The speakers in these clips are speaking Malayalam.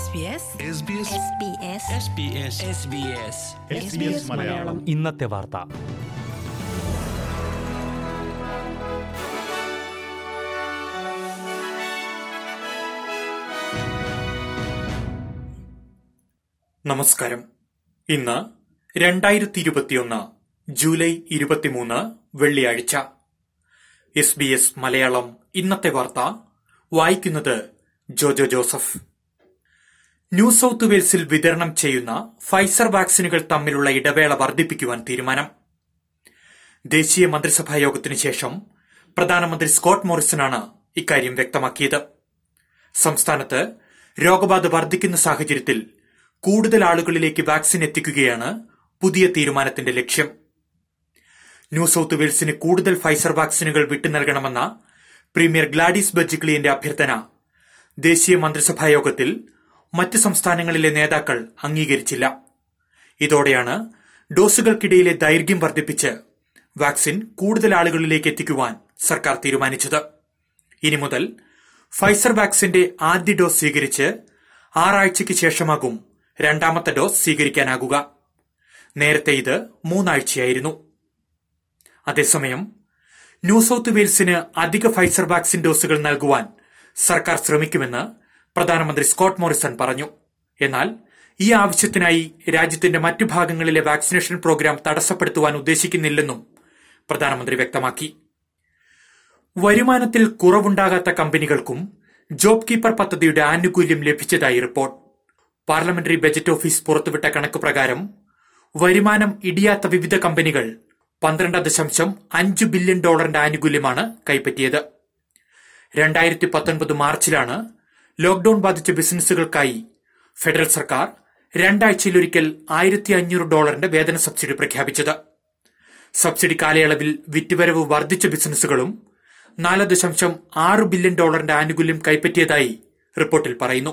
SBS SBS SBS മലയാളം ഇന്നത്തെ വാർത്ത നമസ്കാരം ഇന്ന് രണ്ടായിരത്തി ഇരുപത്തിയൊന്ന് ജൂലൈ ഇരുപത്തിമൂന്ന് വെള്ളിയാഴ്ച എസ് ബി എസ് മലയാളം ഇന്നത്തെ വാർത്ത വായിക്കുന്നത് ജോജോ ജോസഫ് ന്യൂ സൌത്ത് വെയിൽസിൽ വിതരണം ചെയ്യുന്ന ഫൈസർ വാക്സിനുകൾ തമ്മിലുള്ള ഇടവേള വർദ്ധിപ്പിക്കുവാൻ തീരുമാനം ദേശീയ മന്ത്രിസഭാ യോഗത്തിനു ശേഷം പ്രധാനമന്ത്രി സ്കോട്ട് മോറിസണാണ് ഇക്കാര്യം വ്യക്തമാക്കിയത് സംസ്ഥാനത്ത് രോഗബാധ വർദ്ധിക്കുന്ന സാഹചര്യത്തിൽ കൂടുതൽ ആളുകളിലേക്ക് വാക്സിൻ എത്തിക്കുകയാണ് പുതിയ തീരുമാനത്തിന്റെ ലക്ഷ്യം ന്യൂ സൌത്ത് വെയിൽസിന് കൂടുതൽ ഫൈസർ വാക്സിനുകൾ വിട്ടു നൽകണമെന്ന പ്രീമിയർ ഗ്ലാഡിസ് ബജിക്ലിയന്റെ അഭ്യർത്ഥന ദേശീയ മന്ത്രിസഭാ യോഗത്തിൽ മറ്റ് സംസ്ഥാനങ്ങളിലെ നേതാക്കൾ അംഗീകരിച്ചില്ല ഇതോടെയാണ് ഡോസുകൾക്കിടയിലെ ദൈർഘ്യം വർദ്ധിപ്പിച്ച് വാക്സിൻ കൂടുതൽ ആളുകളിലേക്ക് എത്തിക്കുവാൻ സർക്കാർ തീരുമാനിച്ചത് ഇനി മുതൽ ഫൈസർ വാക്സിന്റെ ആദ്യ ഡോസ് സ്വീകരിച്ച് ആറാഴ്ചയ്ക്ക് ശേഷമാകും രണ്ടാമത്തെ ഡോസ് സ്വീകരിക്കാനാകുക നേരത്തെ ഇത് മൂന്നാഴ്ചയായിരുന്നു അതേസമയം ന്യൂ സൌത്ത് വെയിൽസിന് അധിക ഫൈസർ വാക്സിൻ ഡോസുകൾ നൽകുവാൻ സർക്കാർ ശ്രമിക്കുമെന്ന് പ്രധാനമന്ത്രി സ്കോട്ട് മോറിസൺ പറഞ്ഞു എന്നാൽ ഈ ആവശ്യത്തിനായി രാജ്യത്തിന്റെ മറ്റു ഭാഗങ്ങളിലെ വാക്സിനേഷൻ പ്രോഗ്രാം തടസ്സപ്പെടുത്തുവാൻ ഉദ്ദേശിക്കുന്നില്ലെന്നും പ്രധാനമന്ത്രി വ്യക്തമാക്കി വരുമാനത്തിൽ കുറവുണ്ടാകാത്ത കമ്പനികൾക്കും ജോബ് കീപ്പർ പദ്ധതിയുടെ ആനുകൂല്യം ലഭിച്ചതായി റിപ്പോർട്ട് പാർലമെന്ററി ബജറ്റ് ഓഫീസ് പുറത്തുവിട്ട കണക്ക് പ്രകാരം വരുമാനം ഇടിയാത്ത വിവിധ കമ്പനികൾ പന്ത്രണ്ട് ദശാംശം അഞ്ച് ബില്യൺ ഡോളറിന്റെ ആനുകൂല്യമാണ് കൈപ്പറ്റിയത് രണ്ടായിരത്തി പത്തൊൻപത് മാർച്ചിലാണ് ലോക്ഡൌൺ ബാധിച്ച ബിസിനസ്സുകൾക്കായി ഫെഡറൽ സർക്കാർ രണ്ടാഴ്ചയിലൊരിക്കൽ ആയിരത്തി അഞ്ഞൂറ് ഡോളറിന്റെ വേതന സബ്സിഡി പ്രഖ്യാപിച്ചത് സബ്സിഡി കാലയളവിൽ വിറ്റുവരവ് വർദ്ധിച്ച ബിസിനസ്സുകളും നാല് ദശാംശം ആറ് ബില്യൺ ഡോളറിന്റെ ആനുകൂല്യം കൈപ്പറ്റിയതായി റിപ്പോർട്ടിൽ പറയുന്നു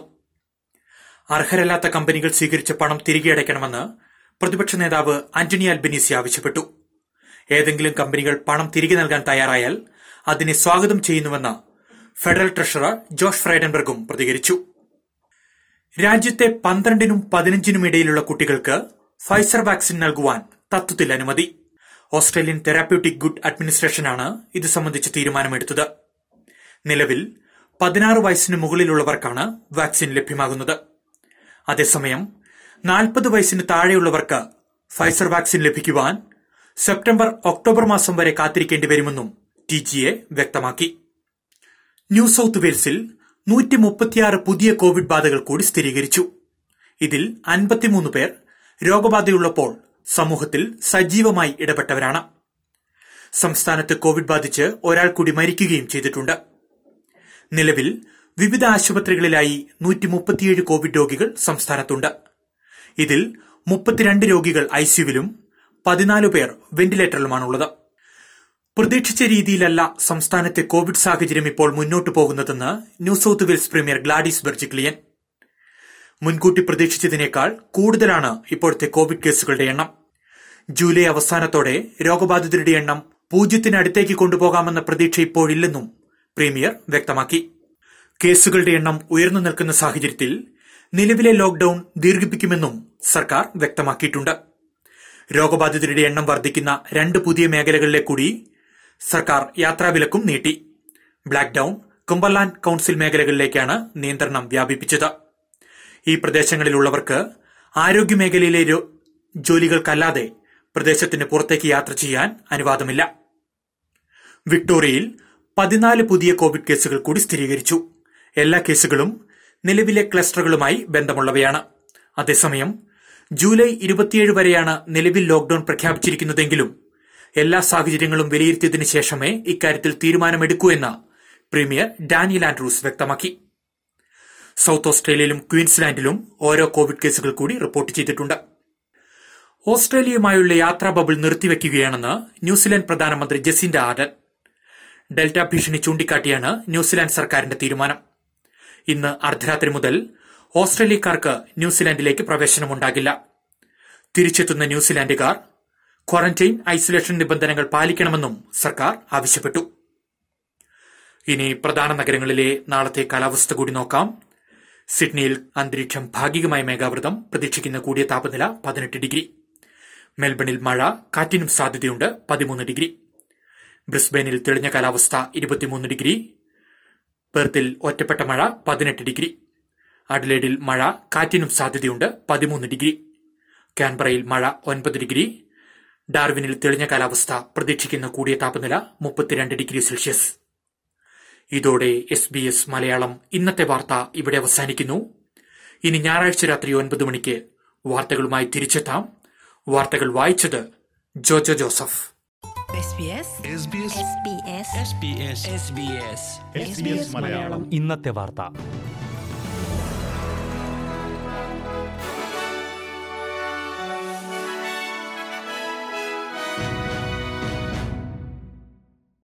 അർഹരല്ലാത്ത കമ്പനികൾ സ്വീകരിച്ച പണം തിരികെ അടയ്ക്കണമെന്ന് പ്രതിപക്ഷ നേതാവ് ആന്റണി അൽബനീസി ആവശ്യപ്പെട്ടു ഏതെങ്കിലും കമ്പനികൾ പണം തിരികെ നൽകാൻ തയ്യാറായാൽ അതിനെ സ്വാഗതം ചെയ്യുന്നുവെന്ന് ഫെഡറൽ ട്രഷറർ ജോഷ് ഫ്രൈഡൻബർഗും പ്രതികരിച്ചു രാജ്യത്തെ പന്ത്രണ്ടിനും പതിനഞ്ചിനും ഇടയിലുള്ള കുട്ടികൾക്ക് ഫൈസർ വാക്സിൻ നൽകുവാൻ തത്വത്തിൽ അനുമതി ഓസ്ട്രേലിയൻ തെറാപ്യൂട്ടിക് ഗുഡ് അഡ്മിനിസ്ട്രേഷനാണ് ഇത് സംബന്ധിച്ച് തീരുമാനമെടുത്തത് നിലവിൽ പതിനാറ് വയസ്സിന് മുകളിലുള്ളവർക്കാണ് വാക്സിൻ ലഭ്യമാകുന്നത് അതേസമയം നാൽപ്പത് വയസ്സിന് താഴെയുള്ളവർക്ക് ഫൈസർ വാക്സിൻ ലഭിക്കുവാൻ സെപ്റ്റംബർ ഒക്ടോബർ മാസം വരെ കാത്തിരിക്കേണ്ടി വരുമെന്നും ടി ജി എ വ്യക്തമാക്കി ന്യൂ സൌത്ത് വെയിൽസിൽ നൂറ്റി മുപ്പത്തിയാറ് പുതിയ കോവിഡ് ബാധകൾ കൂടി സ്ഥിരീകരിച്ചു ഇതിൽ അൻപത്തിമൂന്ന് പേർ രോഗബാധയുള്ളപ്പോൾ സമൂഹത്തിൽ സജീവമായി ഇടപെട്ടവരാണ് സംസ്ഥാനത്ത് കോവിഡ് ബാധിച്ച് ഒരാൾ കൂടി മരിക്കുകയും ചെയ്തിട്ടുണ്ട് നിലവിൽ വിവിധ ആശുപത്രികളിലായി നൂറ്റി മുപ്പത്തിയേഴ് കോവിഡ് രോഗികൾ സംസ്ഥാനത്തുണ്ട് ഇതിൽ മുപ്പത്തിരണ്ട് രോഗികൾ ഐസിയുവിലും പതിനാല് പേർ വെന്റിലേറ്ററിലുമാണുള്ളത് പ്രതീക്ഷിച്ച രീതിയിലല്ല സംസ്ഥാനത്തെ കോവിഡ് സാഹചര്യം ഇപ്പോൾ മുന്നോട്ടു പോകുന്നതെന്ന് New South Wales premier Gladys Berejiklian മുൻകൂട്ടി പ്രതീക്ഷിച്ചതിനേക്കാൾ കൂടുതലാണ് ഇപ്പോഴത്തെ കോവിഡ് കേസുകളുടെ എണ്ണം ജൂലൈ അവസാനത്തോടെ രോഗബാധിതരുടെ എണ്ണം പൂജ്യത്തിനടുത്തേക്ക് കൊണ്ടുപോകാമെന്ന പ്രതീക്ഷ ഇപ്പോഴില്ലെന്നും പ്രീമിയർ വ്യക്തമാക്കി കേസുകളുടെ എണ്ണം ഉയർന്നു നിൽക്കുന്ന സാഹചര്യത്തിൽ നിലവിലെ ലോക്ഡൌൺ ദീർഘിപ്പിക്കുമെന്നും സർക്കാർ വ്യക്തമാക്കിയിട്ടുണ്ട് രോഗബാധിതരുടെ എണ്ണം വർദ്ധിക്കുന്ന രണ്ട് പുതിയ മേഖലകളിലെ കൂടി സർക്കാർ യാത്രാവിലക്കും നീട്ടി ബ്ലാക്ക് ഡൌൺ കുംബർലാൻഡ് കൌൺസിൽ മേഖലകളിലേക്കാണ് നിയന്ത്രണം വ്യാപിപ്പിച്ചത് ഈ പ്രദേശങ്ങളിലുള്ളവർക്ക് ആരോഗ്യമേഖലയിലെ രോ- ജോലികൾക്കല്ലാതെ പ്രദേശത്തിന് പുറത്തേക്ക് യാത്ര ചെയ്യാൻ അനുവാദമില്ല വിക്ടോറിയയിൽ പതിനാല് പുതിയ കോവിഡ് കേസുകൾ കൂടി സ്ഥിരീകരിച്ചു എല്ലാ കേസുകളും നിലവിലെ ക്ലസ്റ്ററുകളുമായി ബന്ധമുള്ളവയാണ് അതേസമയം ജൂലൈ ഇരുപത്തിയേഴ് വരെയാണ് നിലവിൽ ലോക്ഡൌൺ പ്രഖ്യാപിച്ചിരിക്കുന്നതെങ്കിലും എല്ലാ സാഹചര്യങ്ങളും വിലയിരുത്തിയതിനു ശേഷമേ ഇക്കാര്യത്തിൽ തീരുമാനമെടുക്കൂ എന്ന് പ്രീമിയർ ഡാനിയൽ ആൻഡ്രൂസ് വ്യക്തമാക്കി സൌത്ത് ഓസ്ട്രേലിയയിലും ക്വീൻസ്ലാൻഡിലും ഓരോ കോവിഡ് കേസുകൾ കൂടി റിപ്പോർട്ട് ചെയ്തിട്ടുണ്ട് ഓസ്ട്രേലിയയുമായുള്ള യാത്രാ ബബിൾ നിർത്തിവെക്കുകയാണെന്ന് ന്യൂസിലാൻഡ് പ്രധാനമന്ത്രി ജസിൻഡ ആർഡൻ ഡെൽറ്റ ഭീഷണി ചൂണ്ടിക്കാട്ടിയാണ് ന്യൂസിലാൻഡ് സർക്കാരിന്റെ തീരുമാനം ഇന്ന് അർദ്ധരാത്രി മുതൽ ഓസ്ട്രേലിയക്കാർക്ക് ന്യൂസിലാൻഡിലേക്ക് പ്രവേശനമുണ്ടാകില്ല തിരിച്ചെത്തുന്ന ന്യൂസിലാൻഡുകാർ ക്വാറന്റൈൻ ഐസൊലേഷൻ നിബന്ധനകൾ പാലിക്കണമെന്നും സർക്കാർ ആവശ്യപ്പെട്ടു ഇനി പ്രധാന നഗരങ്ങളിലെ നാളത്തെ കാലാവസ്ഥ കൂടി നോക്കാം സിഡ്നിയിൽ അന്തരീക്ഷം ഭാഗികമായ മേഘാവൃതം പ്രതീക്ഷിക്കുന്ന കൂടിയ താപനില പതിനെട്ട് ഡിഗ്രി മെൽബണിൽ മഴ കാറ്റിനും സാധ്യതയുണ്ട് പതിമൂന്ന് ഡിഗ്രി ബ്രിസ്ബെയിനിൽ തെളിഞ്ഞ കാലാവസ്ഥ ഇരുപത്തിമൂന്ന് ഡിഗ്രി പെർത്തിൽ ഒറ്റപ്പെട്ട മഴ പതിനെട്ട് ഡിഗ്രി അഡ്ലേഡിൽ മഴ കാറ്റിനും സാധ്യതയുണ്ട് പതിമൂന്ന് ഡിഗ്രി കാൻബറയിൽ മഴ ഒൻപത് ഡിഗ്രി ഡാർവിനിൽ തെളിഞ്ഞ കാലാവസ്ഥ പ്രതീക്ഷിക്കുന്ന കൂടിയ താപനില മുപ്പത്തിരണ്ട് ഡിഗ്രി സെൽഷ്യസ് ഇതോടെ എസ് ബി എസ് മലയാളം ഇന്നത്തെ വാർത്ത ഇവിടെ അവസാനിക്കുന്നു ഇനി ഞായറാഴ്ച രാത്രി ഒൻപത് മണിക്ക് വാർത്തകളുമായി തിരിച്ചെത്താം വാർത്തകൾ വായിച്ചത് Jojo Joseph SBS SBS SBS SBS SBS SBS Malayalam ഇന്നത്തെ വാർത്ത